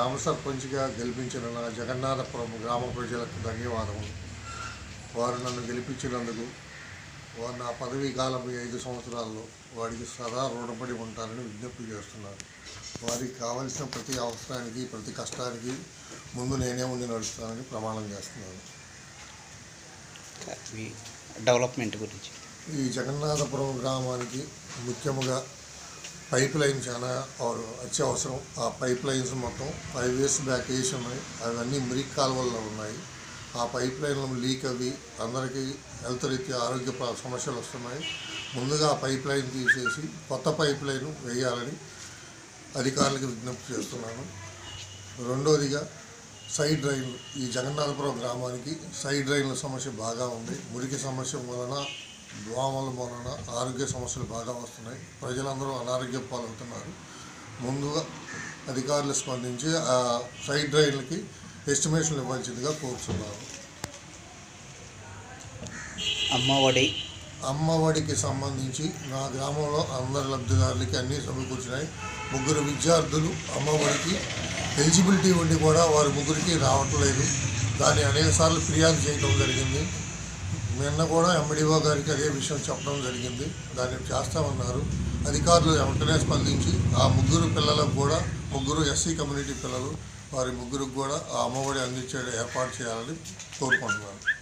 గ్రామ సర్పంచ్గా గెలిపించిన నా జగన్నాథపురం గ్రామ ప్రజలకు ధన్యవాదములు వారు నన్ను గెలిపించినందుకు వారు నా పదవీ కాలం ఈ ఐదు సంవత్సరాల్లో వారికి సదా రుణపడి ఉంటారని విజ్ఞప్తి చేస్తున్నాను వారికి కావలసిన ప్రతి అవసరానికి ప్రతి కష్టానికి ముందు నేనే ఉండి నడుస్తానని ప్రమాణం చేస్తున్నాను ఈ డెవలప్మెంట్ గురించి ఈ జగన్నాథపురం గ్రామానికి ముఖ్యముగా పైప్ లైన్ చాలా అవ- అత్యవసరం ఆ పైప్ లైన్స్ మొత్తం ఫైవ్ ఇయర్స్ బ్యాక్ వేసి ఉన్నాయి అవన్నీ మురికి కాలువల్లో ఉన్నాయి ఆ పైప్ లైన్లు లీక్ అవి అందరికీ హెల్త్ రీత్యా ఆరోగ్య ప్ర- సమస్యలు వస్తున్నాయి ముందుగా ఆ పైప్ లైన్ తీసేసి కొత్త పైప్ లైన్ వేయాలని అధికారులకు విజ్ఞప్తి చేస్తున్నాను రెండోదిగా సైడ్ డ్రైన్లు ఈ జగన్నాథపురం గ్రామానికి సైడ్ డ్రైన్ల సమస్య బాగా ఉంది మురికి సమస్య వలన దోమల వలన ఆరోగ్య సమస్యలు బాగా వస్తున్నాయి ప్రజలందరూ అనారోగ్య పాలవుతున్నారు ముందుగా అధికారులు స్పందించి ఆ సైడ్ డ్రైన్లకి ఎస్టిమేషన్ ఇవ్వాల్సిందిగా కోరుతున్నాను అమ్మఒడి అమ్మఒడికి సంబంధించి నా గ్రామంలో అందరి లబ్ధిదారులకి అన్నీ సమకూర్చినాయి ముగ్గురు విద్యార్థులు అమ్మఒడికి ఎలిజిబిలిటీ ఉండి కూడా వారి ముగ్గురికి రావట్లేదు దాన్ని అనేక సార్లు ఫిర్యాదు చేయడం జరిగింది నిన్న కూడా ఎంబడిఓ గారికి అదే విషయం చెప్పడం జరిగింది దాన్ని చేస్తామన్నారు అధికారులు వెంటనే స్పందించి ఆ ముగ్గురు పిల్లలకు కూడా ముగ్గురు ఎస్సీ కమ్యూనిటీ పిల్లలు వారి ముగ్గురికి కూడా ఆ అమ్మఒడి అందించే ఏర్పాటు చేయాలని కోరుకుంటున్నాను